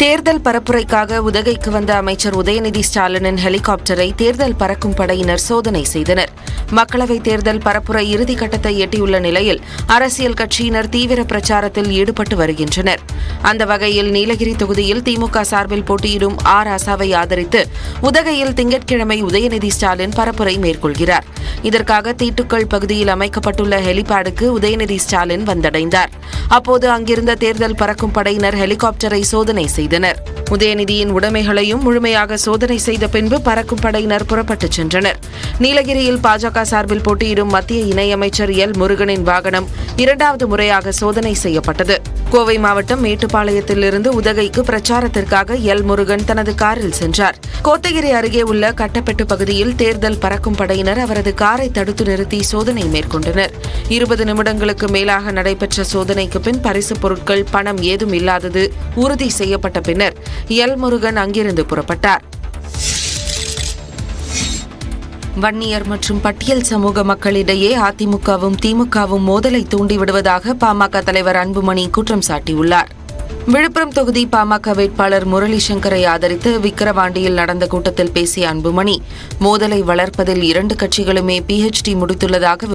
தேர்தல் பரப்புரைக்காக உதகைக்கு வந்த அமைச்சர் உதயநிதி ஸ்டாலினின் ஹெலிகாப்டரை தேர்தல் பறக்கும் படையினர் சோதனை செய்தனர் மக்களவைத் தேர்தல் பரப்புரை இறுதிக்கட்டத்தை எட்டியுள்ள நிலையில் அரசியல் கட்சியினர் தீவிர பிரச்சாரத்தில் ஈடுபட்டு வருகின்றனர் அந்த வகையில் நீலகிரி தொகுதியில் திமுக சார்பில் போட்டியிடும் ஆ ராசாவை ஆதரித்து உதகையில் திங்கட்கிழமை உதயநிதி ஸ்டாலின் பரப்புரை மேற்கொள்கிறார் இதற்காக தீட்டுக்கள் பகுதியில் அமைக்கப்பட்டுள்ள ஹெலிபேடுக்கு உதயநிதி ஸ்டாலின் வந்தடைந்தார் அப்போது அங்கிருந்த தேர்தல் பறக்கும் படையினர் ஹெலிகாப்டரை சோதனை செய்தனர் உதயநிதியின் உடைமைகளையும் முழுமையாக சோதனை செய்த பின்பு பறக்கும் படையினர் புறப்பட்டுச் சென்றனர் நீலகிரியில் பாஜக சார்பில் போட்டியிடும் மத்திய இணையமைச்சர் எல் முருகனின் வாகனம் இரண்டாவது முறையாக சோதனை செய்யப்பட்டது கோவை மாவட்டம் மேட்டுப்பாளையத்திலிருந்து உதகைக்கு பிரச்சாரத்திற்காக எல் முருகன் தனது காரில் சென்றார் கோத்தகிரி அருகே உள்ள கட்டப்பெட்டு பகுதியில் தேர்தல் பறக்கும் படையினர் அவரது காரை தடுத்து நிறுத்தி சோதனை மேற்கொண்டனர் இருபது நிமிடங்களுக்கு மேலாக நடைபெற்ற சோதனைக்கு பின் பரிசுப் பொருட்கள் பணம் ஏதும் இல்லாதது உறுதி செய்யப்பட்ட பின்னர் எல் முருகன் அங்கிருந்து புறப்பட்டார் வன்னியர் மற்றும் பட்டியல் சமூக மக்களிடையே அதிமுகவும் திமுகவும் மோதலை தூண்டிவிடுவதாக பாமக தலைவர் அன்புமணி குற்றம் சாட்டியுள்ளார் விழுப்புரம் தொகுதி பாமக வேட்பாளர் முரளி சங்கரை ஆதரித்து விக்கிரவாண்டியில் நடந்த கூட்டத்தில் பேசிய அன்புமணி மோதலை வளர்ப்பதில் இரண்டு கட்சிகளுமே பிஹெச்டி முடித்துள்ளதாக